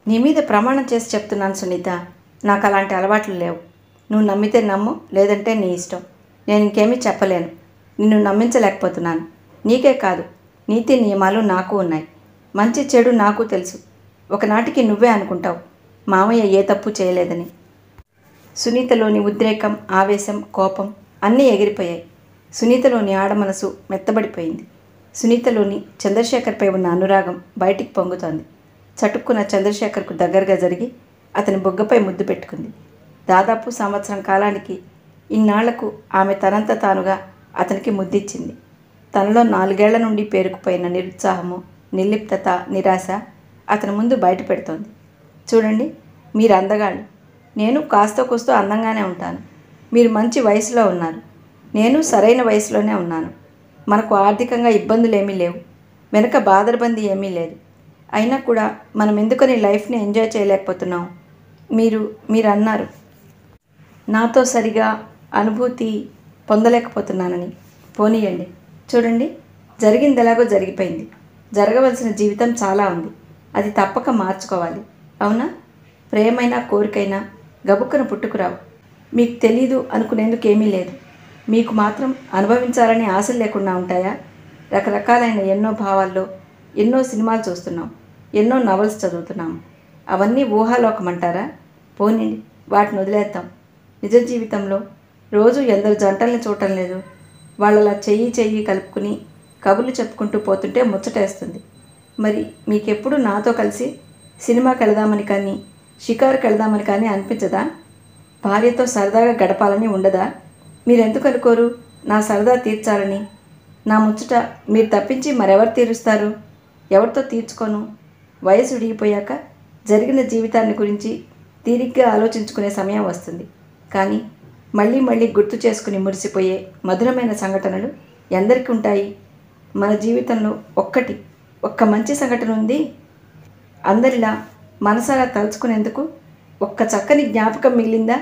నీ మీద ప్రమాణం చేసి చెప్తున్నాను సునీత నాకు అలాంటి అలవాట్లు లేవు నువ్వు నమ్మితే నమ్ము లేదంటే నీ ఇష్టం నేను ఇంకేమీ చెప్పలేను నిన్ను నమ్మించలేకపోతున్నాను నీకే కాదు నీతి నియమాలు నాకు ఉన్నాయి మంచి చెడు నాకు తెలుసు ఒకనాటికి నువ్వే అనుకుంటావు మామయ్య ఏ తప్పు చేయలేదని సునీతలోని ఉద్రేకం ఆవేశం కోపం అన్నీ ఎగిరిపోయాయి సునీతలోని ఆడ మనసు మెత్తబడిపోయింది సునీతలోని చంద్రశేఖర్పై ఉన్న అనురాగం బయటికి పొంగుతోంది చటుక్కున చంద్రశేఖర్కు దగ్గరగా జరిగి అతని బొగ్గపై ముద్దు పెట్టుకుంది దాదాపు సంవత్సరం కాలానికి ఇన్నాళ్లకు ఆమె తనంత తానుగా అతనికి ముద్దిచ్చింది తనలో నాలుగేళ్ల నుండి పేరుకుపోయిన నిరుత్సాహము నిర్లిప్తత నిరాశ అతని ముందు బయట పెడుతోంది చూడండి మీరు అందగాళ్ళు నేను కాస్త కూస్తో అందంగానే ఉంటాను మీరు మంచి వయసులో ఉన్నారు నేను సరైన వయసులోనే ఉన్నాను మనకు ఆర్థికంగా ఇబ్బందులు ఏమీ లేవు వెనక బాదరబంది ఏమీ లేదు అయినా కూడా మనం ఎందుకని లైఫ్ని ఎంజాయ్ చేయలేకపోతున్నాం మీరు మీరు అన్నారు నాతో సరిగా అనుభూతి పొందలేకపోతున్నానని పోనీయండి చూడండి జరిగింది ఎలాగో జరిగిపోయింది జరగవలసిన జీవితం చాలా ఉంది అది తప్పక మార్చుకోవాలి అవునా ప్రేమైనా కోరికైనా గబుక్కన పుట్టుకురావు మీకు తెలీదు అనుకునేందుకు ఏమీ లేదు మీకు మాత్రం అనుభవించాలని ఆశలు లేకుండా ఉంటాయా రకరకాలైన ఎన్నో భావాల్లో ఎన్నో సినిమాలు చూస్తున్నాం ఎన్నో నవల్స్ చదువుతున్నాం అవన్నీ ఊహాలోకమంటారా పోనీండి వాటిని వదిలేద్దాం నిజ జీవితంలో రోజు ఎందరు జంటల్ని చూడటం లేదు వాళ్ళలా చెయ్యి చెయ్యి కలుపుకుని కబుర్లు చెప్పుకుంటూ పోతుంటే ముచ్చటేస్తుంది మరి మీకెప్పుడు నాతో కలిసి సినిమాకి వెళదామని కానీ షికారుకి వెళదామని కానీ అనిపించదా భార్యతో సరదాగా గడపాలని ఉండదా మీరెందుకు అనుకోరు నా సరదా తీర్చాలని నా ముచ్చట మీరు తప్పించి మరెవరు తీరుస్తారు ఎవరితో తీర్చుకోను వయసు ఉడిగిపోయాక జరిగిన జీవితాన్ని గురించి తీరిగ్గా ఆలోచించుకునే సమయం వస్తుంది కానీ మళ్ళీ మళ్ళీ గుర్తు చేసుకుని మురిసిపోయే మధురమైన సంఘటనలు ఎందరికి ఉంటాయి మన జీవితంలో ఒక్కటి ఒక్క మంచి సంఘటన ఉంది అందరిలా మనసారా తలుచుకునేందుకు ఒక్క చక్కని జ్ఞాపకం మిగిలిందా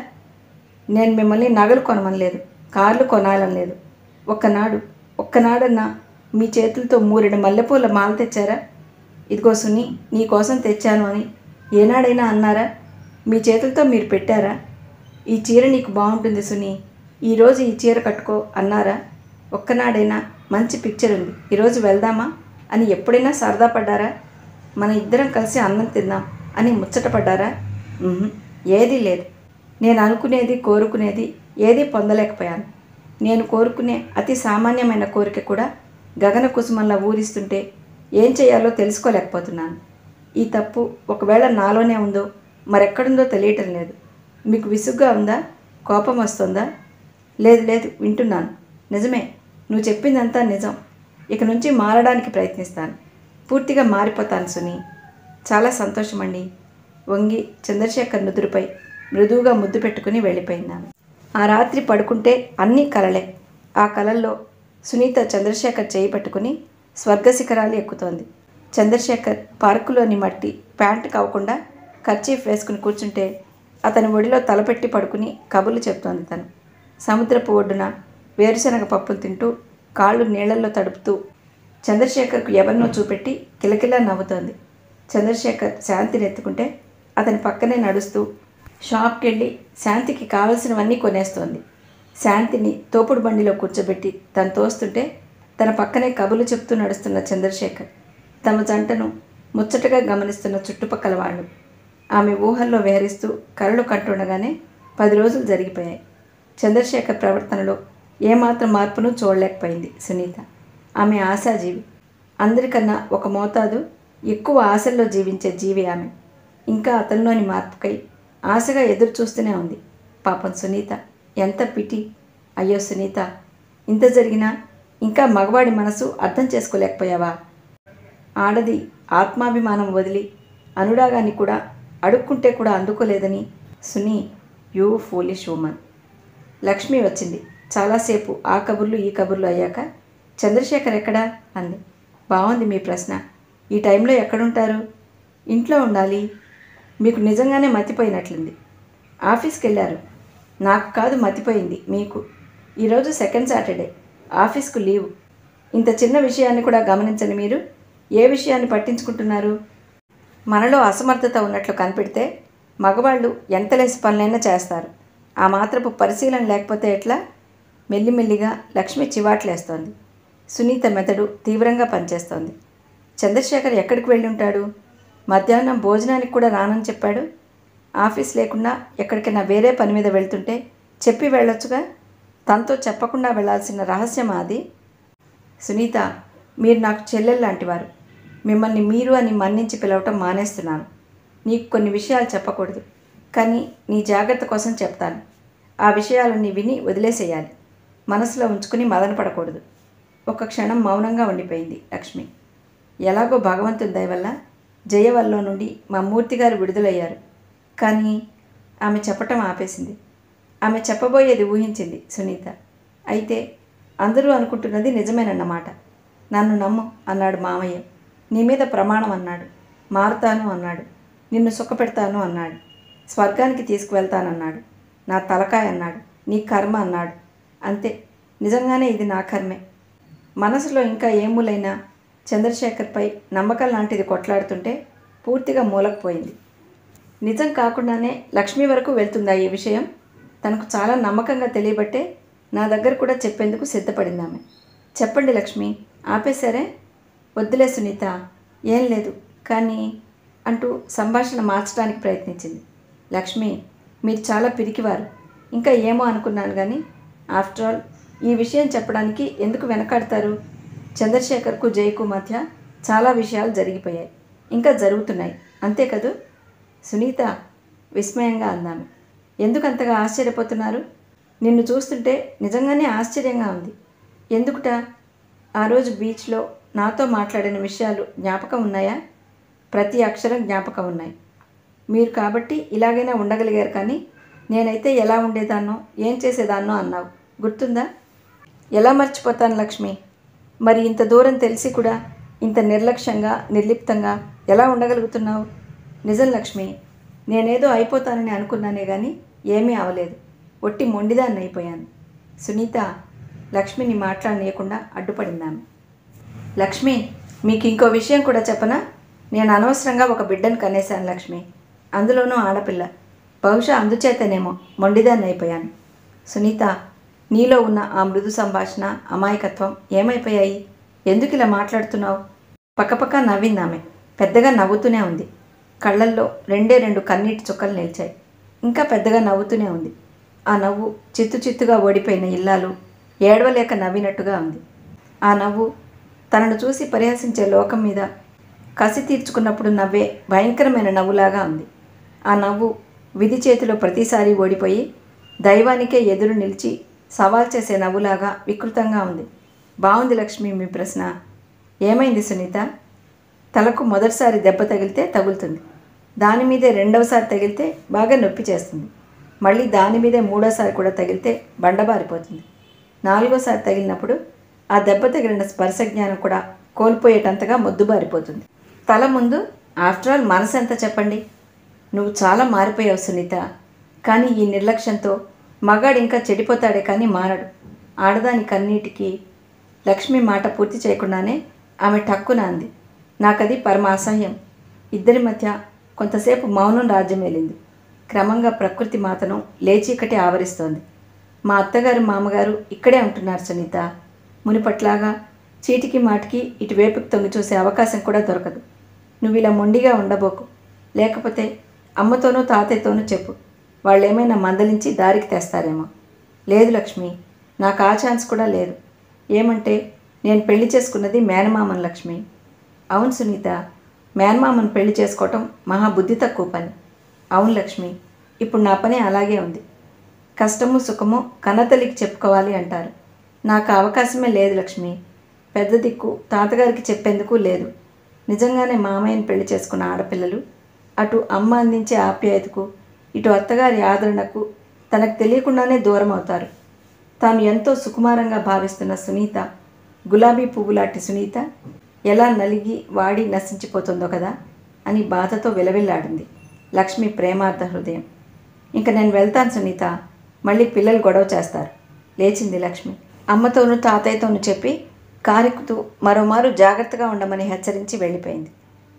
నేను మిమ్మల్ని నగలు కొనమనలేదు కార్లు కొనాలని లేదు ఒక్కనాడు ఒక్కనాడన్నా మీ చేతులతో మూరెడు మల్లెపూల మాల తెచ్చారా ఇదిగో సుని నీ కోసం తెచ్చాను అని ఏనాడైనా అన్నారా మీ చేతులతో మీరు పెట్టారా ఈ చీర నీకు బాగుంటుంది సుని ఈరోజు ఈ చీర కట్టుకో అన్నారా ఒక్కనాడైనా మంచి పిక్చర్ ఉంది ఈరోజు వెళ్దామా అని ఎప్పుడైనా సరదా పడ్డారా మన ఇద్దరం కలిసి అన్నం తిందాం అని ముచ్చటపడ్డారా ఉహుం, ఏదీ లేదు నేను అనుకునేది కోరుకునేది ఏదీ పొందలేకపోయాను నేను కోరుకునే అతి సామాన్యమైన కోరిక కూడా గగన కుసుమంలా ఊరిస్తుంటే ఏం చేయాలో తెలుసుకోలేకపోతున్నాను ఈ తప్పు ఒకవేళ నాలోనే ఉందో మరెక్కడుందో తెలియటం లేదు మీకు విసుగ్గా ఉందా కోపం వస్తుందా లేదు లేదు వింటున్నాను నిజమే నువ్వు చెప్పిందంతా నిజం ఇక నుంచి మారడానికి ప్రయత్నిస్తాను పూర్తిగా మారిపోతాను సుని చాలా సంతోషమండి వంగి చంద్రశేఖర్ నుదురుపై మృదువుగా ముద్దు పెట్టుకుని వెళ్ళిపోయింది ఆమె ఆ రాత్రి పడుకుంటే అన్నీ కలలే ఆ కలల్లో సునీత చంద్రశేఖర్ చేయి పట్టుకుని స్వర్గశిఖరాలు ఎక్కుతోంది చంద్రశేఖర్ పార్కులోని మట్టి ప్యాంటు కావకుండా కర్చీఫ్ వేసుకుని కూర్చుంటే అతని ఒడిలో తలపెట్టి పడుకుని కబుర్లు చెప్తోంది తను సముద్రపు ఒడ్డున వేరుశనగ పప్పులు తింటూ కాళ్ళు నీళ్లలో తడుపుతూ చంద్రశేఖర్కు ఎవరినో చూపెట్టి కిలకిలా నవ్వుతోంది చంద్రశేఖర్ శాంతిని ఎత్తుకుంటే అతని పక్కనే నడుస్తూ షాప్కి వెళ్ళి శాంతికి కావలసినవన్నీ కొనేస్తోంది శాంతిని తోపుడు బండిలో కూర్చోబెట్టి తను తోస్తుంటే తన పక్కనే కబులు చెప్తూ నడుస్తున్న చంద్రశేఖర్ తమ జంటను ముచ్చటగా గమనిస్తున్న చుట్టుపక్కల వాళ్ళు ఆమె ఊహల్లో విహరిస్తూ కలలు కంటుండగానే పది రోజులు జరిగిపోయాయి చంద్రశేఖర్ ప్రవర్తనలో ఏమాత్రం మార్పును చూడలేకపోయింది సునీత ఆమె ఆశాజీవి అందరికన్నా ఒక మోతాదు ఎక్కువ ఆశల్లో జీవించే జీవి ఆమె ఇంకా అతనిలోని మార్పుకై ఆశగా ఎదురు చూస్తూనే ఉంది పాపం సునీత ఎంత పిటి అయ్యో సునీత ఇంత జరిగినా ఇంకా మగవాడి మనసు అర్థం చేసుకోలేకపోయావా ఆడది ఆత్మాభిమానం వదిలి అనురాగాన్ని కూడా అడుక్కుంటే కూడా అందుకోలేదని Suni you foolish woman Lakshmi వచ్చింది చాలాసేపు ఆ కబుర్లు ఈ కబుర్లు అయ్యాక చంద్రశేఖర్ ఎక్కడా అంది బాగుంది మీ ప్రశ్న ఈ టైంలో ఎక్కడుంటారు ఇంట్లో ఉండాలి మీకు నిజంగానే మతిపోయినట్లుంది ఆఫీస్కి వెళ్ళారు నాకు కాదు మతిపోయింది మీకు ఈరోజు సెకండ్ సాటర్డే ఆఫీస్కు లీవ్ ఇంత చిన్న విషయాన్ని కూడా గమనించని మీరు ఏ విషయాన్ని పట్టించుకుంటున్నారు మనలో అసమర్థత ఉన్నట్లు కనిపెడితే మగవాళ్ళు ఎంత లేసి పనులైనా చేస్తారు ఆ మాత్రపు పరిశీలన లేకపోతే ఎట్లా మెల్లిమెల్లిగా లక్ష్మి చివాట్లేస్తోంది సునీత మెదడు తీవ్రంగా పనిచేస్తోంది చంద్రశేఖర్ ఎక్కడికి వెళ్ళి ఉంటాడు మధ్యాహ్నం భోజనానికి కూడా రానని చెప్పాడు ఆఫీస్ లేకుండా ఎక్కడికైనా వేరే పని మీద వెళ్తుంటే చెప్పి వెళ్ళొచ్చుగా తనతో చెప్పకుండా వెళ్ళాల్సిన రహస్యమా అది సునీత మీరు నాకు చెల్లెలు లాంటివారు మిమ్మల్ని మీరు అని మన్నించి పిలవటం మానేస్తున్నాను నీకు కొన్ని విషయాలు చెప్పకూడదు కానీ నీ జాగ్రత్త కోసం చెప్తాను ఆ విషయాలన్నీ విని వదిలేసేయాలి మనసులో ఉంచుకుని మదన పడకూడదు ఒక క్షణం మౌనంగా ఉండిపోయింది లక్ష్మి ఎలాగో భగవంతుని దయ వల్ల జయవల్లో నుండి మా మూర్తి గారు విడుదలయ్యారు కానీ ఆమె చెప్పటం ఆపేసింది ఆమె చెప్పబోయేది ఊహించింది సునీత అయితే అందరూ అనుకుంటున్నది నిజమేనన్నమాట నన్ను నమ్ము అన్నాడు మామయ్య నీ మీద ప్రమాణం అన్నాడు మారుతాను అన్నాడు నిన్ను సుఖపెడతాను అన్నాడు స్వర్గానికి తీసుకువెళ్తానన్నాడు నా తలకాయ అన్నాడు నీ కర్మ అన్నాడు అంతే నిజంగానే ఇది నా కర్మే మనసులో ఇంకా ఏ మూలైనా చంద్రశేఖర్పై నమ్మకం లాంటిది కొట్లాడుతుంటే పూర్తిగా మూలకపోయింది నిజం కాకుండానే లక్ష్మి వరకు వెళ్తుందా ఈ విషయం తనకు చాలా నమ్మకంగా తెలియబట్టే నా దగ్గర కూడా చెప్పేందుకు సిద్ధపడింది ఆమె చెప్పండి లక్ష్మి ఆపేశారే వద్దులే సునీత ఏం లేదు కానీ అంటూ సంభాషణ మార్చడానికి ప్రయత్నించింది లక్ష్మి మీరు చాలా పిరికివారు ఇంకా ఏమో అనుకున్నాను కానీ ఆఫ్టర్ ఆల్ ఈ విషయం చెప్పడానికి ఎందుకు వెనకాడతారు చంద్రశేఖర్కు జయకు మధ్య చాలా విషయాలు జరిగిపోయాయి ఇంకా జరుగుతున్నాయి అంతే కదూ సునీత విస్మయంగా అందామె ఎందుకు అంతగా ఆశ్చర్యపోతున్నారు నిన్ను చూస్తుంటే నిజంగానే ఆశ్చర్యంగా ఉంది ఎందుకుట ఆ రోజు బీచ్లో నాతో మాట్లాడిన విషయాలు జ్ఞాపకం ఉన్నాయా ప్రతి అక్షరం జ్ఞాపకం ఉన్నాయి మీరు కాబట్టి ఇలాగైనా ఉండగలిగారు కానీ నేనైతే ఎలా ఉండేదాన్నో ఏం చేసేదాన్నో అన్నావు గుర్తుందా ఎలా మర్చిపోతాను లక్ష్మి మరి ఇంత దూరం తెలిసి కూడా ఇంత నిర్లక్ష్యంగా నిర్లిప్తంగా ఎలా ఉండగలుగుతున్నావు నిజం లక్ష్మి నేనేదో అయిపోతానని అనుకున్నానే కానీ ఏమీ అవలేదు ఒట్టి మొండిదాన్ని అయిపోయాను సునీత లక్ష్మిని మాట్లాడనీయకుండా అడ్డుపడిందామె లక్ష్మి మీకు ఇంకో విషయం కూడా చెప్పనా నేను అనవసరంగా ఒక బిడ్డను కనేశాను లక్ష్మి అందులోనూ ఆడపిల్ల బహుశా అందుచేతనేమో మొండిదాన్ని అయిపోయాను సునీత నీలో ఉన్న ఆ మృదు సంభాషణ అమాయకత్వం ఏమైపోయాయి ఎందుకు ఇలా మాట్లాడుతున్నావు పక్కపక్క నవ్వింది ఆమె పెద్దగా నవ్వుతూనే ఉంది కళ్ళల్లో రెండే రెండు కన్నీటి చుక్కలు నిలిచాయి ఇంకా పెద్దగా నవ్వుతూనే ఉంది ఆ నవ్వు చిత్తు చిత్తుగా ఓడిపోయిన ఇల్లాలు ఏడవలేక నవ్వినట్టుగా ఉంది ఆ నవ్వు తనను చూసి పరిహసించే లోకం మీద కసి తీర్చుకున్నప్పుడు నవ్వే భయంకరమైన నవ్వులాగా ఉంది ఆ నవ్వు విధి చేతిలో ప్రతిసారి ఓడిపోయి దైవానికే ఎదురు నిలిచి సవాల్ చేసే నవ్వులాగా వికృతంగా ఉంది బాగుంది లక్ష్మి మీ ప్రశ్న ఏమైంది సునీత తలకు మొదటిసారి దెబ్బ తగిలితే తగులుతుంది దాని మీదే రెండవసారి తగిలితే బాగా నొప్పి చేస్తుంది మళ్ళీ దాని మీదే మూడోసారి కూడా తగిలితే బండబారిపోతుంది నాలుగోసారి తగిలినప్పుడు ఆ దెబ్బ తగిలిన స్పర్శ జ్ఞానం కూడా కోల్పోయేటంతగా మొద్దుబారిపోతుంది తల ముందు ఆఫ్టర్ ఆల్ మనసు ఎంత చెప్పండి నువ్వు చాలా మారిపోయావు సునీత కానీ ఈ నిర్లక్ష్యంతో మగాడు ఇంకా చెడిపోతాడే కానీ మారడు ఆడదాని కన్నీటికి లక్ష్మి మాట పూర్తి చేయకుండానే ఆమె టక్కున అంది నాకది పరమ అసహ్యం ఇద్దరి మధ్య కొంతసేపు మౌనం రాజ్యమేలింది క్రమంగా ప్రకృతి మాతను లేచీకటి ఆవరిస్తోంది మా అత్తగారు మామగారు ఇక్కడే ఉంటున్నారు సునీత మునిపట్లాగా చీటికి మాటికి ఇటువైపుకి తొంగి చూసే అవకాశం కూడా దొరకదు నువ్వు ఇలా మొండిగా ఉండబోకు లేకపోతే అమ్మతోనూ తాతయ్యతోనూ చెప్పు వాళ్ళు ఏమైనా మందలించి దారికి తెస్తారేమో లేదు లక్ష్మి నాకు ఆ ఛాన్స్ కూడా లేదు ఏమంటే నేను పెళ్లి చేసుకున్నది మేనమామన్ లక్ష్మి అవును సునీత మేనమామను పెళ్లి చేసుకోవటం మహా బుద్ధి తక్కువ పని అవును లక్ష్మి ఇప్పుడు నా పని అలాగే ఉంది కష్టము సుఖము కన్నతల్లికి చెప్పుకోవాలి అంటారు నాకు ఆ అవకాశమే లేదు లక్ష్మి పెద్ద దిక్కు తాతగారికి చెప్పేందుకు లేదు నిజంగానే మామయ్యని పెళ్లి చేసుకున్న ఆడపిల్లలు అటు అమ్మ అందించే ఆప్యాయతకు ఇటు అత్తగారి ఆదరణకు తనకు తెలియకుండానే దూరం అవుతారు తాను ఎంతో సుకుమారంగా భావిస్తున్న సునీత గులాబీ పువ్వులాంటి సునీత ఎలా నలిగి వాడి నశించిపోతుందో కదా అని బాధతో విలవిల్లాడింది లక్ష్మి ప్రేమార్థ హృదయం ఇంక నేను వెళ్తాను సునీత మళ్ళీ పిల్లలు గొడవ చేస్తారు లేచింది లక్ష్మి అమ్మతోనూ తాతయ్యతోనూ చెప్పి కారెక్కుతూ మరోమారు జాగ్రత్తగా ఉండమని హెచ్చరించి వెళ్ళిపోయింది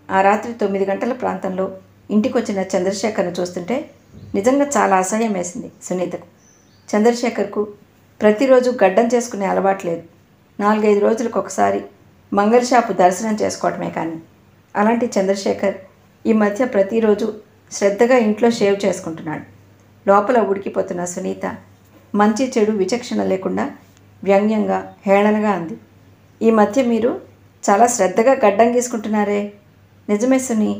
ఆ రాత్రి తొమ్మిది గంటల ప్రాంతంలో ఇంటికొచ్చిన చంద్రశేఖర్ను చూస్తుంటే నిజంగా చాలా అసహ్యం వేసింది సునీతకు చంద్రశేఖర్కు ప్రతిరోజు గడ్డం చేసుకునే అలవాటు లేదు నాలుగైదు రోజులకు ఒకసారి మంగళ షాపు దర్శనం చేసుకోవటమే కానీ అలాంటి చంద్రశేఖర్ ఈ మధ్య ప్రతిరోజు శ్రద్ధగా ఇంట్లో షేవ్ చేసుకుంటున్నాడు లోపల ఉడికిపోతున్న సునీత మంచి చెడు విచక్షణ లేకుండా వ్యంగ్యంగా హేళనగా అంది ఈ మధ్య మీరు చాలా శ్రద్ధగా గడ్డం గీసుకుంటున్నారే నిజమే సునీ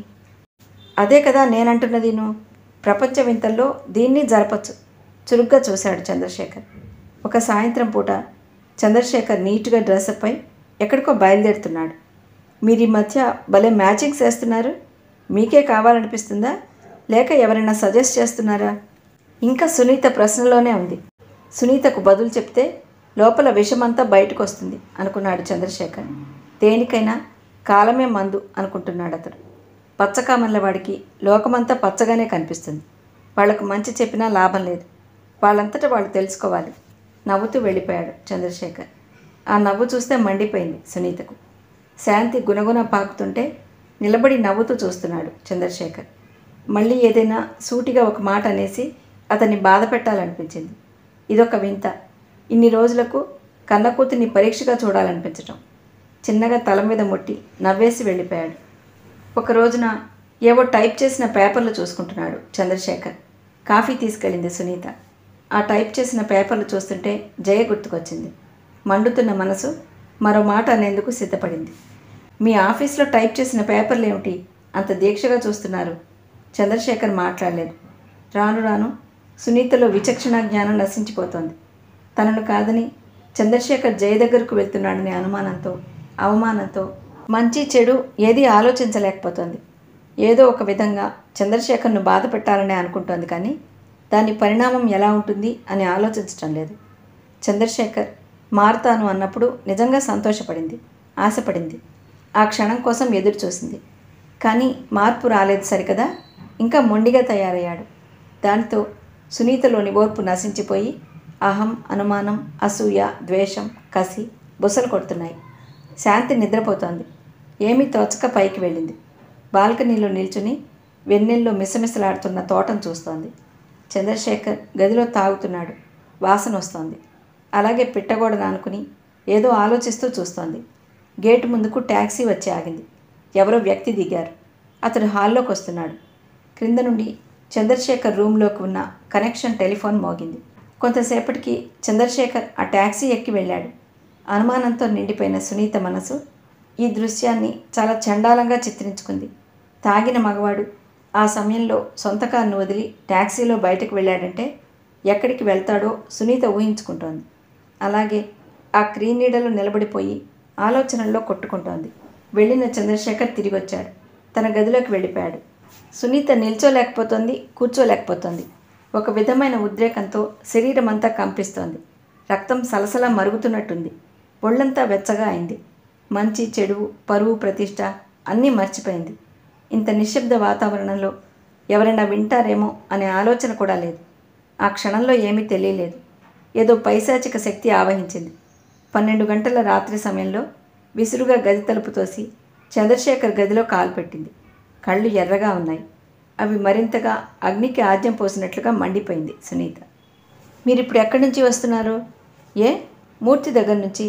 అదే కదా నేనంటున్నది నువ్వు ప్రపంచ వింతల్లో దీన్ని జరపచ్చు చురుగ్గా చూశాడు చంద్రశేఖర్ ఒక సాయంత్రం పూట చంద్రశేఖర్ నీట్గా డ్రెస్అప్ అయి ఎక్కడికో బయలుదేరుతున్నాడు మీరు ఈ మధ్య భలే మ్యాచింగ్స్ వేస్తున్నారు మీకే కావాలనిపిస్తుందా లేక ఎవరైనా సజెస్ట్ చేస్తున్నారా ఇంకా సునీత ప్రశ్నలోనే ఉంది సునీతకు బదులు చెప్తే లోపల విషమంతా బయటకు వస్తుంది అనుకున్నాడు చంద్రశేఖర్ దేనికైనా కాలమే మందు అనుకుంటున్నాడు అతడు పచ్చకామన్ల వాడికి లోకమంతా పచ్చగానే కనిపిస్తుంది వాళ్లకు మంచి చెప్పినా లాభం లేదు వాళ్ళంతటా వాళ్ళు తెలుసుకోవాలి నవ్వుతూ వెళ్ళిపోయాడు చంద్రశేఖర్ ఆ నవ్వు చూస్తే మండిపోయింది సునీతకు శాంతి గుణగుణ పాకుతుంటే నిలబడి నవ్వుతూ చూస్తున్నాడు చంద్రశేఖర్ మళ్ళీ ఏదైనా సూటిగా ఒక మాట అనేసి అతన్ని బాధ పెట్టాలనిపించింది ఇదొక వింత ఇన్ని రోజులకు కన్నకూతుని పరీక్షగా చూడాలనిపించటం చిన్నగా తల మీద ముట్టి నవ్వేసి వెళ్ళిపోయాడు ఒక రోజున ఏవో టైప్ చేసిన పేపర్లు చూసుకుంటున్నాడు చంద్రశేఖర్ కాఫీ తీసుకెళ్ళింది సునీత ఆ టైప్ చేసిన పేపర్లు చూస్తుంటే జయ గుర్తుకొచ్చింది మండుతున్న మనసు మరో మాట అనేందుకు సిద్ధపడింది మీ ఆఫీస్లో టైప్ చేసిన పేపర్లు ఏమిటి అంత దీక్షగా చూస్తున్నారు చంద్రశేఖర్ మాట్లాడలేదు రాను రాను సునీతలో విచక్షణ జ్ఞానం నశించిపోతోంది తనను కాదని చంద్రశేఖర్ జయ దగ్గరకు వెళ్తున్నాడనే అనుమానంతో అవమానంతో మంచి చెడు ఏదీ ఆలోచించలేకపోతోంది ఏదో ఒక విధంగా చంద్రశేఖర్ను బాధ పెట్టాలనే అనుకుంటోంది కానీ దాని పరిణామం ఎలా ఉంటుంది అని ఆలోచించటం లేదు చంద్రశేఖర్ మారుతాను అన్నప్పుడు నిజంగా సంతోషపడింది ఆశపడింది ఆ క్షణం కోసం ఎదురు చూసింది కానీ మార్పు రాలేదు సరికదా ఇంకా మొండిగా తయారయ్యాడు దానితో సునీతలోని ఓర్పు నశించిపోయి అహం అనుమానం అసూయ ద్వేషం కసి బుసలు కొడుతున్నాయి శాంతి నిద్రపోతోంది ఏమీ తోచక పైకి వెళ్ళింది బాల్కనీలో నిల్చుని వెన్నెల్లో మిసమిసలాడుతున్న తోటను చూస్తోంది చంద్రశేఖర్ గదిలో తాగుతున్నాడు వాసన వస్తోంది అలాగే పిట్టగోడను ఆనుకుని ఏదో ఆలోచిస్తూ చూస్తోంది గేటు ముందుకు ట్యాక్సీ వచ్చి ఆగింది ఎవరో వ్యక్తి దిగారు అతడు హాల్లోకి వస్తున్నాడు క్రింద నుండి చంద్రశేఖర్ రూమ్లోకి ఉన్న కనెక్షన్ టెలిఫోన్ మోగింది కొంతసేపటికి చంద్రశేఖర్ ఆ ట్యాక్సీ ఎక్కి వెళ్ళాడు అనుమానంతో నిండిపోయిన సునీత మనసు ఈ దృశ్యాన్ని చాలా చండాలంగా చిత్రించుకుంది తాగిన మగవాడు ఆ సమయంలో సొంత కారును వదిలి ట్యాక్సీలో బయటకు వెళ్ళాడంటే ఎక్కడికి వెళ్తాడో సునీత ఊహించుకుంటోంది అలాగే ఆ క్రీనీడలో నిలబడిపోయి ఆలోచనల్లో కొట్టుకుంటోంది వెళ్ళిన చంద్రశేఖర్ తిరిగి వచ్చాడు తన గదిలోకి వెళ్ళిపోయాడు సునీత నిల్చోలేకపోతోంది కూర్చోలేకపోతోంది ఒక విధమైన ఉద్రేకంతో శరీరం అంతా కంపిస్తోంది రక్తం సలసలా మరుగుతున్నట్టుంది ఒళ్ళంతా వెచ్చగా అయింది మంచి చెడు పరువు ప్రతిష్ట అన్నీ మర్చిపోయింది ఇంత నిశ్శబ్ద వాతావరణంలో ఎవరైనా వింటారేమో అనే ఆలోచన కూడా లేదు ఆ క్షణంలో ఏమీ తెలియలేదు ఏదో పైశాచిక శక్తి ఆవహించింది పన్నెండు గంటల రాత్రి సమయంలో విసురుగా గది తలుపు తోసి చంద్రశేఖర్ గదిలో కాలు పెట్టింది కళ్ళు ఎర్రగా ఉన్నాయి అవి మరింతగా అగ్నికి ఆద్యం పోసినట్లుగా మండిపోయింది సునీత మీరు ఇప్పుడు ఎక్కడి నుంచి వస్తున్నారు ఏ మూర్తి దగ్గర నుంచి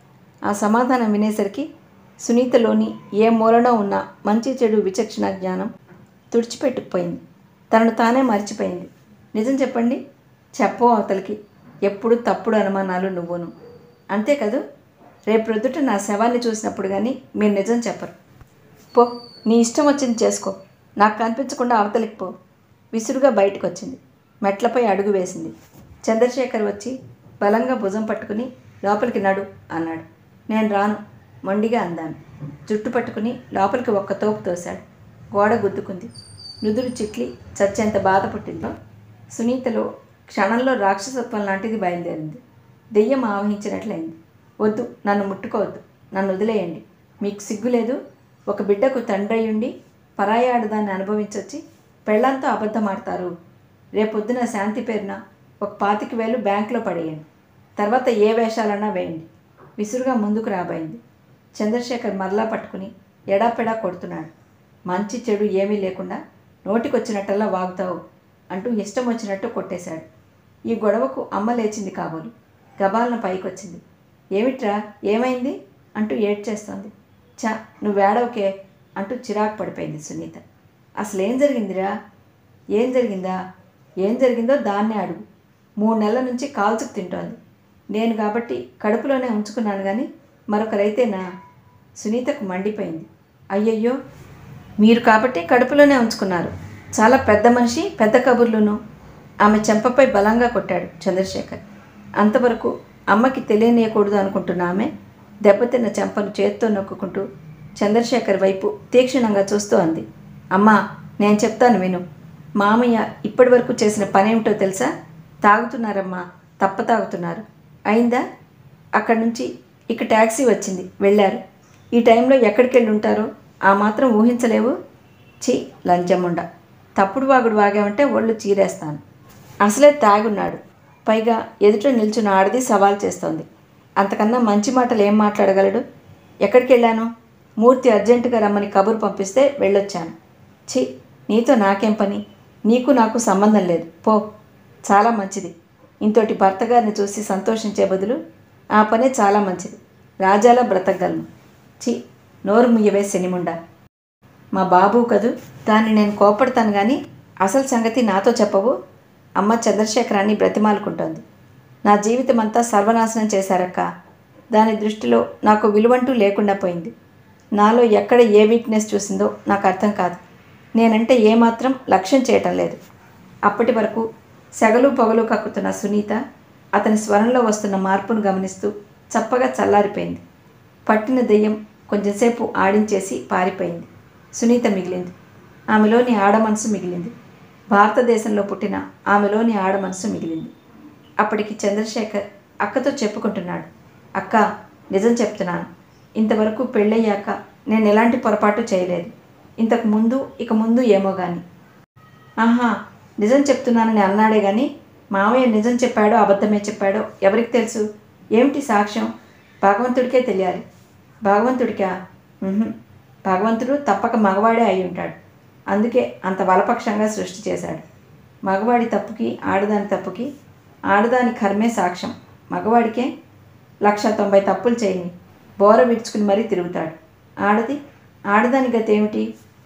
ఆ సమాధానం వినేసరికి సునీతలోని ఏ మూలనో ఉన్న మంచి చెడు విచక్షణ జ్ఞానం తుడిచిపెట్టుకుపోయింది తనను తానే మర్చిపోయింది నిజం చెప్పండి చెప్పో అవతలికి ఎప్పుడు తప్పుడు అనుమానాలు నువ్వును అంతే కదూ రేపు ప్రొద్దుట నా శవాన్ని చూసినప్పుడు కానీ మీరు నిజం చెప్పరు పో నీ ఇష్టం వచ్చింది చేసుకో నాకు కనిపించకుండా అవతలికి పో విసురుగా బయటకు వచ్చింది మెట్లపై అడుగు వేసింది చంద్రశేఖర్ వచ్చి బలంగా భుజం పట్టుకుని లోపలికి నడు అన్నాడు నేను రాను మొండిగా అందాను జుట్టు పట్టుకుని లోపలికి ఒక్క తోపు తోశాడు గోడ గుద్దుకుంది నుదురు చిట్లి చచ్చేంత బాధ పుట్టిందో సునీతలో క్షణంలో రాక్షసత్వం లాంటిది బయలుదేరింది దెయ్యం ఆవహించినట్లయింది వద్దు నన్ను ముట్టుకోవద్దు నన్ను వదిలేయండి మీకు సిగ్గు లేదు ఒక బిడ్డకు తండ్రి అయ్యుండి పరాయి ఆడదాన్ని అనుభవించొచ్చి పెళ్ళంతో అబద్ధమాడతారు రేపొద్దున శాంతి పేరున ఒక పాతిక వేలు బ్యాంకులో పడేయండి తర్వాత ఏ వేషాలన్నా వేయండి విసురుగా ముందుకు రాబోయింది చంద్రశేఖర్ మరలా పట్టుకుని ఎడాపెడా కొడుతున్నాడు మంచి చెడు ఏమీ లేకుండా నోటికొచ్చినట్టల్లా వాగుతావు అంటూ ఇష్టం వచ్చినట్టు కొట్టేశాడు ఈ గొడవకు అమ్మ లేచింది కాబోలు గబాలన పైకొచ్చింది ఏమిట్రా ఏమైంది అంటూ ఏడ్చేస్తోంది చా నువ్వేడవకే అంటూ చిరాకు పడిపోయింది సునీత అసలు ఏం జరిగిందిరా ఏం జరిగిందా ఏం జరిగిందో దాన్నే అడుగు మూడు నెలల నుంచి కాల్చుకు తింటోంది నేను కాబట్టి కడుపులోనే ఉంచుకున్నాను కానీ మరొకరైతేనా సునీతకు మండిపోయింది అయ్యయ్యో మీరు కాబట్టి కడుపులోనే ఉంచుకున్నారు చాలా పెద్ద మనిషి పెద్ద కబుర్లును ఆమె చెంపపై బలంగా కొట్టాడు చంద్రశేఖర్ అంతవరకు అమ్మకి తెలియనీయకూడదు అనుకుంటున్న ఆమె దెబ్బతిన్న చెంపను చేత్తో నొక్కుంటూ చంద్రశేఖర్ వైపు తీక్షణంగా చూస్తూ అంది అమ్మా నేను చెప్తాను విను మామయ్య ఇప్పటి వరకు చేసిన పనేమిటో తెలుసా తాగుతున్నారమ్మా తప్ప తాగుతున్నారు అయిందా అక్కడి నుంచి ఇక ట్యాక్సీ వచ్చింది వెళ్ళారు ఈ టైంలో ఎక్కడికి వెళ్ళి ఉంటారో ఆ మాత్రం ఊహించలేవు ఛీ లంచముండ తప్పుడు వాగుడు వాగామంటే ఒళ్ళు చీరేస్తాను అసలే తాగున్నాడు పైగా ఎదుట నిల్చున్న ఆడది సవాల్ చేస్తోంది అంతకన్నా మంచి మాటలు ఏం మాట్లాడగలడు ఎక్కడికి వెళ్ళాను మూర్తి అర్జెంటుగా రమ్మని కబురు పంపిస్తే వెళ్ళొచ్చాను ఛీ నీతో నాకేం పని నీకు నాకు సంబంధం లేదు పో చాలా మంచిది ఇంతోటి భర్త గారిని చూసి సంతోషించే బదులు ఆ పనే చాలా మంచిది రాజాలా బ్రతకగలను ఛీ నోరు ముయ్యవే శనిముండా మా బాబు కదూ దాన్ని నేను కోపడతాను కానీ అసలు సంగతి నాతో చెప్పవు అమ్మ చంద్రశేఖరాన్ని బ్రతిమాలుకుంటోంది నా జీవితం అంతా సర్వనాశనం చేశారక్క దాని దృష్టిలో నాకు విలువంటూ లేకుండా పోయింది నాలో ఎక్కడ ఏ వీక్నెస్ చూసిందో నాకు అర్థం కాదు నేనంటే ఏమాత్రం లక్ష్యం చేయటం లేదు అప్పటి వరకు సెగలు పొగలు కక్కుతున్న సునీత అతని స్వరంలో వస్తున్న మార్పును గమనిస్తూ చప్పగా చల్లారిపోయింది పట్టిన దెయ్యం కొంచెంసేపు ఆడించేసి పారిపోయింది సునీత మిగిలింది ఆమెలోని ఆడ మనసు మిగిలింది భారతదేశంలో పుట్టిన ఆమెలోని ఆడ మనసు మిగిలింది అప్పటికి చంద్రశేఖర్ అక్కతో చెప్పుకుంటున్నాడు అక్క నిజం చెప్తున్నాను ఇంతవరకు పెళ్ళయ్యాక నేను ఎలాంటి పొరపాటు చేయలేదు ఇంతకు ముందు ఇక ముందు ఏమో కానీ ఆహా నిజం చెప్తున్నానని అన్నాడే కానీ మామయ్య నిజం చెప్పాడో అబద్ధమే చెప్పాడో ఎవరికి తెలుసు ఏమిటి సాక్ష్యం భగవంతుడికే తెలియాలి భగవంతుడికా ఉహుం. భగవంతుడు తప్పక మగవాడే అయి ఉంటాడు అందుకే అంత బలపక్షంగా సృష్టి చేశాడు మగవాడి తప్పుకి ఆడదాని తప్పుకి ఆడదాని కర్మే సాక్ష్యం మగవాడికే లక్ష తొంభై తప్పులు చేయని బోర విడుచుకుని మరీ తిరుగుతాడు ఆడది ఆడదాని గతి ఏమిటి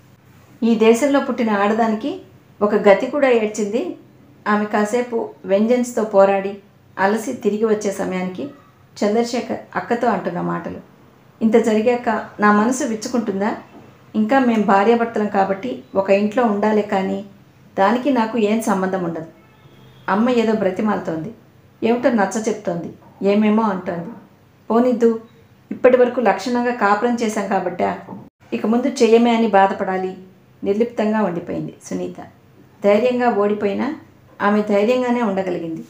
ఈ దేశంలో పుట్టిన ఆడదానికి ఒక గతి కూడా ఏడ్చింది ఆమె కాసేపు వెంజన్స్తో పోరాడి అలసి తిరిగి వచ్చే సమయానికి చంద్రశేఖర్ అక్కతో అంటున్న మాటలు ఇంత జరిగాక నా మనసు విచ్చుకుంటుందా ఇంకా మేం భార్యాభర్తలం కాబట్టి ఒక ఇంట్లో ఉండాలి కానీ దానికి నాకు ఏం సంబంధం ఉండదు అమ్మ ఏదో బ్రతిమాలుతోంది ఏమిటో నచ్చ చెప్తోంది ఏమేమో అంటోంది పోనిద్దు ఇప్పటి వరకు లక్షణంగా కాపురం చేశాం కాబట్టా ఇక ముందు చెయ్యమే అని బాధపడాలి నిర్లిప్తంగా ఉండిపోయింది సునీత ధైర్యంగా ఓడిపోయినా ఆమె ధైర్యంగానే ఉండగలిగింది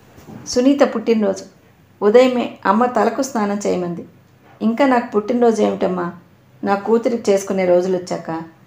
సునీత పుట్టినరోజు ఉదయమే అమ్మ తలకు స్నానం చేయమంది ఇంకా నాకు పుట్టినరోజు ఏమిటమ్మా నా కూతురికి చేసుకునే రోజులు వచ్చాక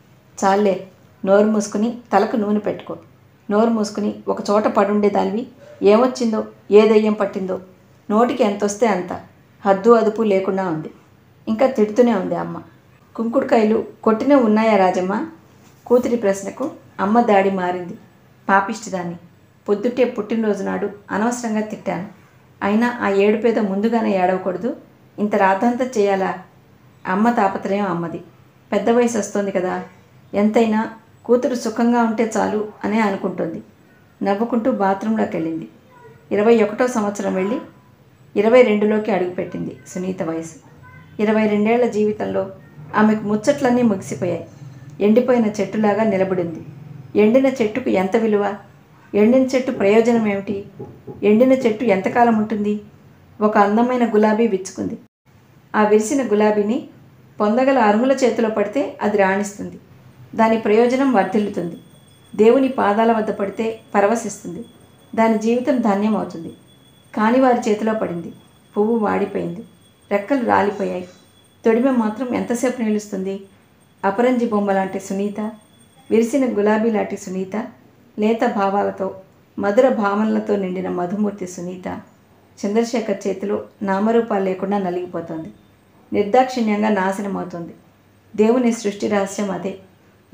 చాలే నోరు మూసుకుని తలకు నూనె పెట్టుకో నోరు మూసుకుని ఒక చోట పడుండేదానివి ఏమొచ్చిందో ఏ దయ్యం పట్టిందో నోటికి ఎంత వస్తే అంత హద్దు అదుపు లేకుండా ఉంది ఇంకా తిడుతూనే ఉంది అమ్మ కుంకుడుకాయలు కొట్టినే ఉన్నాయా రాజమ్మ కూతురి ప్రశ్నకు అమ్మ దాడి మారింది పాపిష్టిదాన్ని పొద్దుటే పుట్టినరోజు నాడు అనవసరంగా తిట్టాను అయినా ఆ ఏడుపేద ముందుగానే ఏడవకూడదు ఇంత రాద్ధాంతం చేయాలా అమ్మ తాపత్రయం అమ్మది పెద్ద వయసు వస్తుంది కదా ఎంతైనా కూతురు సుఖంగా ఉంటే చాలు అనే అనుకుంటుంది నవ్వుకుంటూ బాత్రూంలోకి వెళ్ళింది ఇరవై ఒకటో సంవత్సరం వెళ్ళి ఇరవై రెండులోకి అడుగుపెట్టింది సునీత వయసు ఇరవై రెండేళ్ల జీవితంలో ఆమెకు ముచ్చట్లన్నీ ముగిసిపోయాయి ఎండిపోయిన చెట్టులాగా నిలబడింది ఎండిన చెట్టుకు ఎంత విలువ ఎండిన చెట్టు ప్రయోజనం ఏమిటి ఎండిన చెట్టు ఎంతకాలం ఉంటుంది ఒక అందమైన గులాబీ విచ్చుకుంది ఆ విరిసిన గులాబీని పొందగల అర్హుల చేతిలో పడితే అది రాణిస్తుంది దాని ప్రయోజనం వర్ధిల్లుతుంది దేవుని పాదాల వద్ద పడితే పరవశిస్తుంది దాని జీవితం ధన్యమవుతుంది కాని వారి చేతిలో పడింది పువ్వు వాడిపోయింది రెక్కలు రాలిపోయాయి తొడిమె మాత్రం ఎంతసేపు నిలుస్తుంది అపరంజి బొమ్మ లాంటి సునీత విరిసిన గులాబీ లాంటి సునీత లేత భావాలతో మధుర భావనలతో నిండిన మధుమూర్తి సునీత చంద్రశేఖర్ చేతిలో నామరూపాలు లేకుండా నలిగిపోతుంది నిర్దాక్షిణ్యంగా నాశనమవుతుంది దేవుని సృష్టి రహస్యం అదే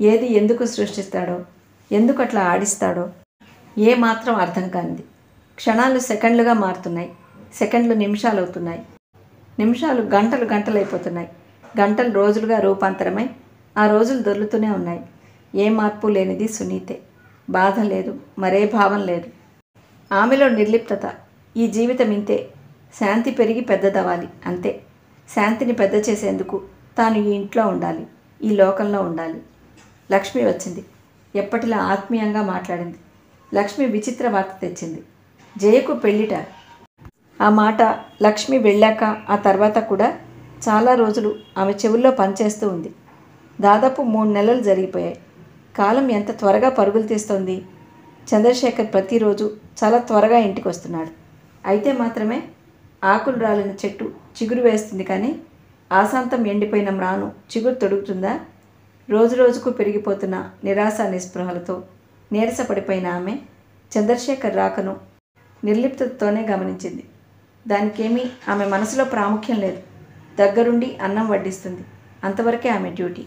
ఏది ఎందుకు సృష్టిస్తాడో ఎందుకు అట్లా ఆడిస్తాడో ఏ మాత్రం అర్థం కానిది క్షణాలు సెకండ్లుగా మారుతున్నాయి సెకండ్లు నిమిషాలు అవుతున్నాయి నిమిషాలు గంటలు గంటలు అయిపోతున్నాయి గంటలు రోజులుగా రూపాంతరమై ఆ రోజులు దొర్లుతూనే ఉన్నాయి ఏ మార్పు లేనిది సునీతే బాధ లేదు మరే భావం లేదు ఆమెలో నిర్లిప్తత ఈ జీవితం ఇంతే శాంతి పెరిగి పెద్దదవ్వాలి అంతే శాంతిని పెద్ద చేసేందుకు తాను ఈ ఇంట్లో ఉండాలి ఈ లోకంలో ఉండాలి లక్ష్మి వచ్చింది ఎప్పటిలా ఆత్మీయంగా మాట్లాడింది లక్ష్మి విచిత్ర వార్త తెచ్చింది జయకు పెళ్ళిట ఆ మాట లక్ష్మి వెళ్ళాక ఆ తర్వాత కూడా చాలా రోజులు ఆమె చెవుల్లో పనిచేస్తూ ఉంది దాదాపు మూడు నెలలు జరిగిపోయాయి కాలం ఎంత త్వరగా పరుగులు తీస్తోంది చంద్రశేఖర్ ప్రతిరోజు చాలా త్వరగా ఇంటికి వస్తున్నాడు అయితే మాత్రమే ఆకులు రాలిన చెట్టు చిగురు వేస్తుంది కానీ ఆశాంతం ఎండిపోయిన మ్రాను చిగురు తొడుగుతుందా రోజు రోజుకు పెరిగిపోతున్న నిరాశ నిస్పృహలతో నీరసపడిపోయిన ఆమె చంద్రశేఖర్ రాకను నిర్లిప్తతోనే గమనించింది దానికేమీ ఆమె మనసులో ప్రాముఖ్యం లేదు దగ్గరుండి అన్నం వడ్డిస్తుంది అంతవరకే ఆమె డ్యూటీ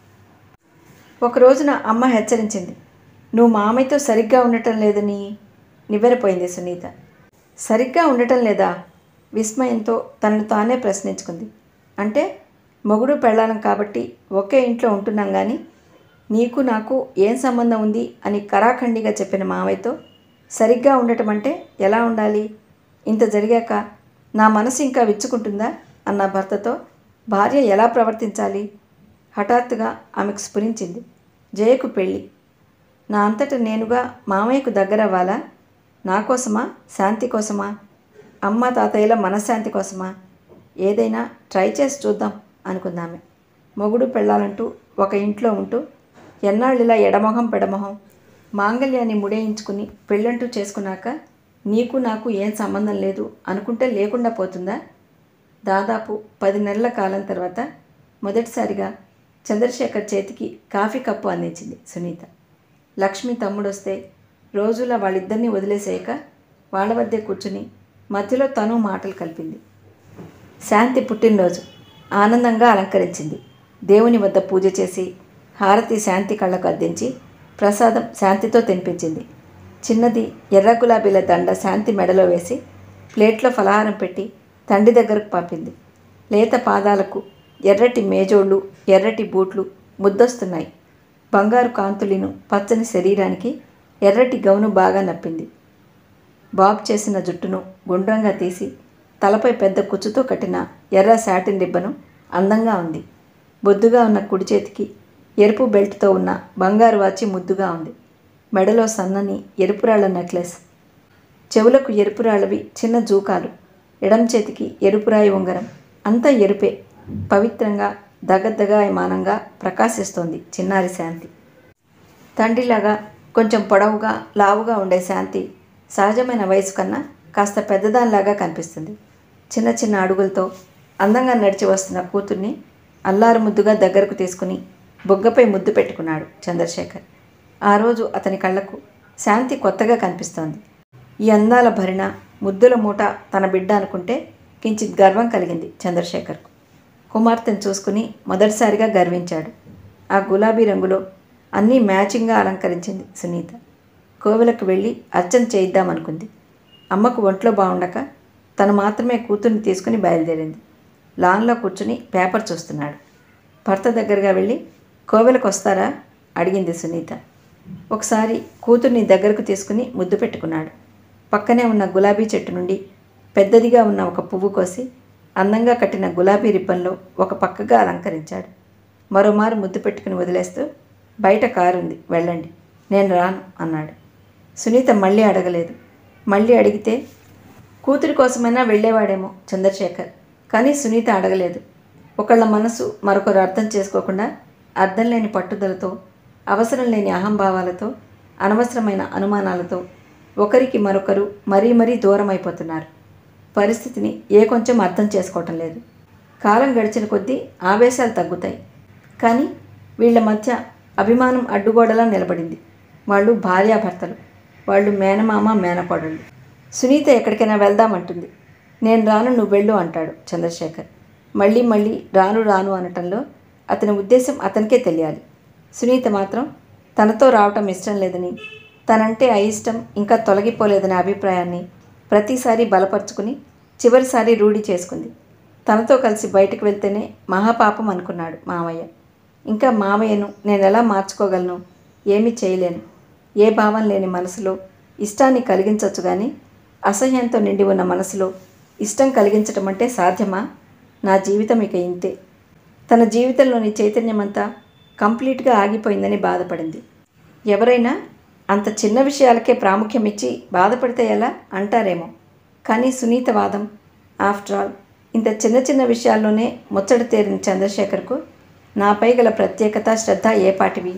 ఒక రోజున అమ్మ హెచ్చరించింది నువ్వు మామయ్యతో సరిగ్గా ఉండటం లేదని నివ్వెరపోయింది సునీత సరిగ్గా ఉండటం లేదా విస్మయంతో తనను తానే ప్రశ్నించుకుంది అంటే మొగుడు పెళ్ళాలం కాబట్టి ఒకే ఇంట్లో ఉంటున్నాం కానీ నీకు నాకు ఏం సంబంధం ఉంది అని కరాఖండిగా చెప్పిన మామయ్యతో సరిగ్గా ఉండటం అంటే ఎలా ఉండాలి ఇంత జరిగాక నా మనసు ఇంకా విచ్చుకుంటుందా అన్న భర్తతో భార్య ఎలా ప్రవర్తించాలి హఠాత్తుగా ఆమెకు స్ఫురించింది జయకు పెళ్ళి నా అంతట నేనుగా మామయ్యకు దగ్గరవ్వాలా నా కోసమా శాంతి కోసమా అమ్మ తాతయ్యల మనశ్శాంతి కోసమా ఏదైనా ట్రై చేసి చూద్దాం అనుకుందామె మొగుడు పెళ్ళాలంటూ ఒక ఇంట్లో ఉంటూ ఎన్నాళ్ళిలా ఎడమొహం పెడమొహం మాంగళ్యాన్ని ముడేయించుకుని పెళ్ళంటూ చేసుకున్నాక నీకు నాకు ఏం సంబంధం లేదు అనుకుంటే లేకుండా పోతుందా దాదాపు పది నెలల కాలం తర్వాత మొదటిసారిగా చంద్రశేఖర్ చేతికి కాఫీ కప్పు అందించింది సునీత లక్ష్మి తమ్ముడొస్తే రోజులా వాళ్ళిద్దరినీ వదిలేసేయక వాళ్ళ వద్దే కూర్చుని మధ్యలో తను మాటలు కలిపింది శాంతి పుట్టినరోజు ఆనందంగా అలంకరించింది దేవుని వద్ద పూజ చేసి హారతి శాంతి కళ్ళకు అద్దించి ప్రసాదం శాంతితో తినిపించింది చిన్నది ఎర్ర గులాబీల దండ శాంతి మెడలో వేసి ప్లేట్లో ఫలహారం పెట్టి తండ్రి దగ్గరకు పంపింది లేత పాదాలకు ఎర్రటి మేజోళ్ళు ఎర్రటి బూట్లు ముద్దొస్తున్నాయి బంగారు కాంతులిను పచ్చని శరీరానికి ఎర్రటి గౌను బాగా నప్పింది బాబ్ చేసిన జుట్టును గుండ్రంగా తీసి తలపై పెద్ద కుచ్చుతో కట్టిన ఎర్ర శాటిన్ రిబ్బను అందంగా ఉంది బొద్దుగా ఉన్న కుడి చేతికి ఎరుపు బెల్ట్తో ఉన్న బంగారు వాచి ముద్దుగా ఉంది మెడలో సన్నని ఎరుపురాళ్ల నెక్లెస్ చెవులకు ఎరుపురాళ్ళవి చిన్న జూకాలు ఎడం చేతికి ఎరుపురాయి ఉంగరం అంతా ఎరుపే పవిత్రంగా దగద్దగాయమానంగా ప్రకాశిస్తోంది చిన్నారి శాంతి తండ్రిలాగా కొంచెం పొడవుగా లావుగా ఉండే శాంతి సహజమైన వయసు కన్నా కాస్త పెద్దదానిలాగా కనిపిస్తుంది చిన్న చిన్న అడుగులతో అందంగా నడిచి వస్తున్న కూతుర్ని అల్లారు ముద్దుగా దగ్గరకు తీసుకుని బొగ్గపై ముద్దు పెట్టుకున్నాడు చంద్రశేఖర్ ఆ రోజు అతని కళ్ళకు శాంతి కొత్తగా కనిపిస్తోంది ఈ అందాల భరిణ ముద్దుల మూట తన బిడ్డ అనుకుంటే కించిత్ గర్వం కలిగింది చంద్రశేఖర్కు కుమార్తెను చూసుకుని మొదటిసారిగా గర్వించాడు ఆ గులాబీ రంగులో అన్నీ మ్యాచింగ్గా అలంకరించింది సునీత కోవెలకు వెళ్ళి అర్చన చేయిద్దామనుకుంది అమ్మకు ఒంట్లో బాగుండక తను మాత్రమే కూతుర్ని తీసుకుని బయలుదేరింది లాన్లో కూర్చుని పేపర్ చూస్తున్నాడు భర్త దగ్గరగా వెళ్ళి కోవెలకు వస్తారా అడిగింది సునీత ఒకసారి కూతుర్ని దగ్గరకు తీసుకుని ముద్దు పెట్టుకున్నాడు పక్కనే ఉన్న గులాబీ చెట్టు నుండి పెద్దదిగా ఉన్న ఒక పువ్వు కోసి అందంగా కట్టిన గులాబీ రిబ్బన్లో ఒక పక్కగా అలంకరించాడు మరోమారు ముద్దు పెట్టుకుని వదిలేస్తూ బయట కారుంది వెళ్ళండి నేను రాను అన్నాడు సునీత మళ్ళీ అడగలేదు మళ్ళీ అడిగితే కూతురి కోసమైనా వెళ్ళేవాడేమో చంద్రశేఖర్ కానీ సునీత అడగలేదు ఒకళ్ళ మనసు మరొకరు అర్థం చేసుకోకుండా అర్థం లేని పట్టుదలతో అవసరం లేని అహంభావాలతో అనవసరమైన అనుమానాలతో ఒకరికి మరొకరు మరీ మరీ దూరం అయిపోతున్నారు పరిస్థితిని ఏ కొంచెం అర్థం చేసుకోవటం లేదు కాలం గడిచిన కొద్దీ ఆవేశాలు తగ్గుతాయి కానీ వీళ్ళ మధ్య అభిమానం అడ్డుగోడలా నిలబడింది వాళ్ళు భార్యాభర్తలు వాళ్ళు మేనమామ మేనకోడళ్ళు సునీత ఎక్కడికైనా వెళ్దామంటుంది నేను రాను నువ్వు వెళ్ళు అంటాడు చంద్రశేఖర్ మళ్ళీ మళ్ళీ రాను రాను అనటంలో అతని ఉద్దేశం అతనికే తెలియాలి సునీత మాత్రం తనతో రావటం ఇష్టం లేదని తనంటే అయిష్టం ఇంకా తొలగిపోలేదనే అభిప్రాయాన్ని ప్రతిసారి బలపరుచుకుని చివరిసారి రూఢి చేసుకుంది తనతో కలిసి బయటకు వెళ్తేనే మహాపాపం అనుకున్నాడు మామయ్య ఇంకా మామయ్యను నేను ఎలా మార్చుకోగలను ఏమీ చేయలేను ఏ భావం లేని మనసులో ఇష్టాన్ని కలిగించవచ్చు కానీ అసహ్యంతో నిండి ఉన్న మనసులో ఇష్టం కలిగించటం అంటే సాధ్యమా నా జీవితం ఇక ఇంతే తన జీవితంలోని చైతన్యమంతా కంప్లీట్గా ఆగిపోయిందని బాధపడింది ఎవరైనా అంత చిన్న విషయాలకే ప్రాముఖ్యం ఇచ్చి బాధపడితే ఎలా అంటారేమో కానీ సునీత వాదం ఆఫ్టర్ ఆల్ ఇంత చిన్న చిన్న విషయాల్లోనే ముచ్చట తేరిన చంద్రశేఖర్కు నాపై గల ప్రత్యేకత శ్రద్ధ ఏపాటివి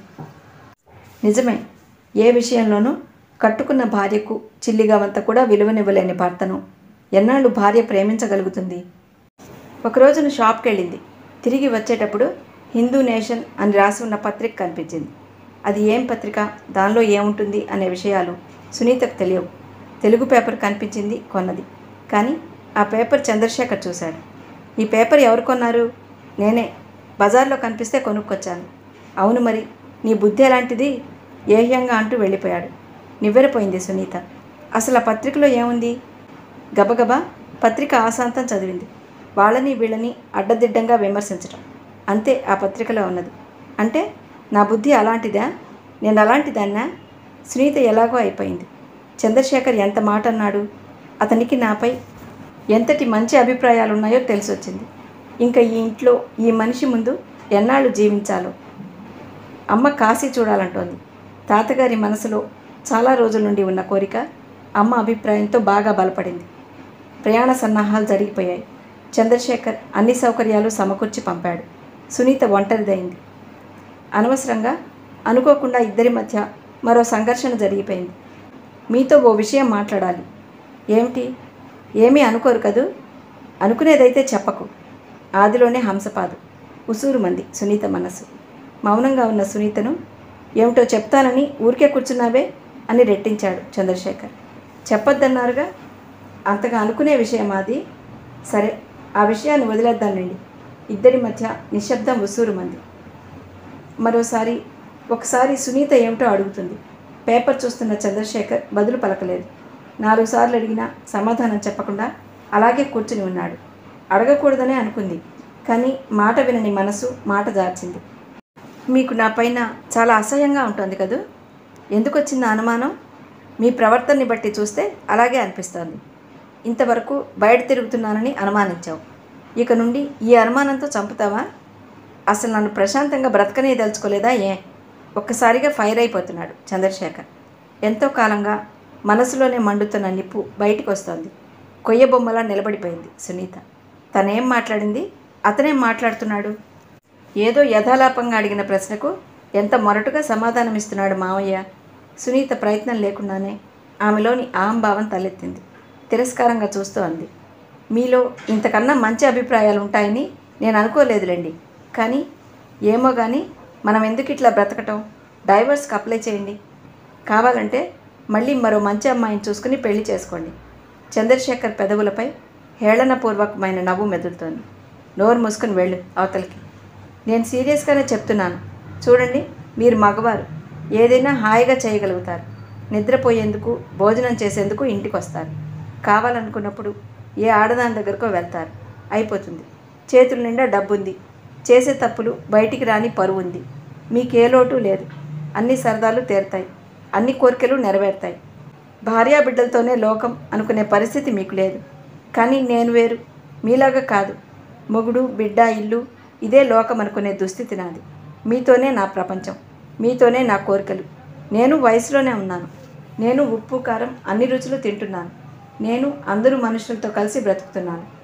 నిజమే ఏ విషయంలోనూ కట్టుకున్న భార్యకు చిల్లిగవంత కూడా విలువనివ్వలేని భర్తను ఎన్నాళ్ళు భార్య ప్రేమించగలుగుతుంది ఒకరోజున షాప్కి వెళ్ళింది తిరిగి వచ్చేటప్పుడు హిందూ నేషన్ అని రాసి ఉన్న పత్రిక కనిపించింది అది ఏం పత్రిక దానిలో ఏముంటుంది అనే విషయాలు సునీతకు తెలియవు తెలుగు పేపర్ కనిపించింది కొన్నది కానీ ఆ పేపర్ చంద్రశేఖర్ చూశాడు ఈ పేపర్ ఎవరు కొన్నారు నేనే బజార్లో కనిపిస్తే కొనుక్కొచ్చాను అవును మరి నీ బుద్ధి ఎలాంటిది ఏహ్యంగా అంటూ వెళ్ళిపోయాడు నివ్వెరపోయింది సునీత అసలు ఆ పత్రికలో ఏముంది గబగబా పత్రిక ఆశాంతం చదివింది వాళ్ళని వీళ్ళని అడ్డదిడ్డంగా విమర్శించటం అంతే ఆ పత్రికలో ఉన్నది అంటే నా బుద్ధి అలాంటిదా నేను అలాంటిదాన్నా సునీత ఎలాగో అయిపోయింది చంద్రశేఖర్ ఎంత మాట అన్నాడు అతనికి నాపై ఎంతటి మంచి అభిప్రాయాలు ఉన్నాయో తెలిసొచ్చింది ఇంకా ఈ ఇంట్లో ఈ మనిషి ముందు ఎన్నాళ్ళు జీవించాలో అమ్మ కాశీ చూడాలంటోంది తాతగారి మనసులో చాలా రోజుల నుండి ఉన్న కోరిక అమ్మ అభిప్రాయంతో బాగా బలపడింది ప్రయాణ సన్నాహాలు జరిగిపోయాయి చంద్రశేఖర్ అన్ని సౌకర్యాలు సమకూర్చి పంపాడు సునీత ఒంటరిదైంది అనవసరంగా అనుకోకుండా ఇద్దరి మధ్య మరో సంఘర్షణ జరిగిపోయింది మీతో ఓ విషయం మాట్లాడాలి ఏమిటి ఏమీ అనుకోరు కదూ అనుకునేదైతే చెప్పకు ఆదిలోనే హంసపాదు ఉసూరు మంది సునీత మనసు మౌనంగా ఉన్న సునీతను ఏమిటో చెప్తానని ఊరికే కూర్చున్నావే అని రెట్టించాడు చంద్రశేఖర్ చెప్పొద్దన్నారుగా అంతగా అనుకునే విషయం అది సరే ఆ విషయాన్ని వదిలేద్దానండి ఇద్దరి మధ్య నిశ్శబ్దం ఉసూరు మంది మరోసారి ఒకసారి సునీత ఏమిటో అడుగుతుంది పేపర్ చూస్తున్న చంద్రశేఖర్ బదులు పలకలేదు నాలుగు సార్లు అడిగినా సమాధానం చెప్పకుండా అలాగే కూర్చుని ఉన్నాడు అడగకూడదనే అనుకుంది కానీ మాట వినని మనసు మాట జార్చింది మీకు నా పైన చాలా అసహ్యంగా ఉంటుంది కదూ ఎందుకు వచ్చింది ఆ అనుమానం మీ ప్రవర్తనని బట్టి చూస్తే అలాగే అనిపిస్తోంది ఇంతవరకు బయట తిరుగుతున్నానని అనుమానించావు ఇక నుండి ఈ అనుమానంతో చంపుతావా అసలు నన్ను ప్రశాంతంగా బ్రతకనే దలుచుకోలేదా ఏ ఒక్కసారిగా ఫైర్ అయిపోతున్నాడు చంద్రశేఖర్ ఎంతో కాలంగా మనసులోనే మండుతున్న నిప్పు బయటికి వస్తోంది కొయ్య బొమ్మలా నిలబడిపోయింది సునీత తనేం మాట్లాడింది అతనేం మాట్లాడుతున్నాడు ఏదో యథాలాపంగా అడిగిన ప్రశ్నకు ఎంత మొరటుగా సమాధానమిస్తున్నాడు మావయ్య సునీత ప్రయత్నం లేకుండానే ఆమెలోని అహంభావం తలెత్తింది తిరస్కారంగా చూస్తూ అంది మీలో ఇంతకన్నా మంచి అభిప్రాయాలు ఉంటాయని నేను అనుకోలేదులేండి కానీ ఏమో కానీ మనం ఎందుకు ఇట్లా బ్రతకటం డైవర్స్కి అప్లై చేయండి కావాలంటే మళ్ళీ మరో మంచి అమ్మాయిని చూసుకుని పెళ్లి చేసుకోండి చంద్రశేఖర్ పెదవులపై హేళనపూర్వకమైన నవ్వు మెదులుతోంది నోరు మూసుకుని వెళ్ళు అవతలికి నేను సీరియస్గానే చెప్తున్నాను చూడండి మీరు మగవారు ఏదైనా హాయిగా చేయగలుగుతారు నిద్రపోయేందుకు భోజనం చేసేందుకు ఇంటికి వస్తారు కావాలనుకున్నప్పుడు ఏ ఆడదాని దగ్గరకో వెళ్తారు అయిపోతుంది చేతుల నిండా డబ్బుంది చేసే తప్పులు బయటికి రాని పరువు ఉంది మీకే లోటు లేదు అన్ని సరదాలు తీరుతాయి అన్ని కోరికలు నెరవేరుతాయి భార్యాబిడ్డలతోనే లోకం అనుకునే పరిస్థితి మీకు లేదు కానీ నేను వేరు మీలాగా కాదు మొగుడు బిడ్డ ఇల్లు ఇదే లోకం అనుకునే దుస్థితి నాది మీతోనే నా ప్రపంచం మీతోనే నా కోరికలు నేను వయసులోనే ఉన్నాను నేను ఉప్పు కారం అన్ని రుచులు తింటున్నాను నేను అందరూ మనుషులతో కలిసి బ్రతుకుతున్నాను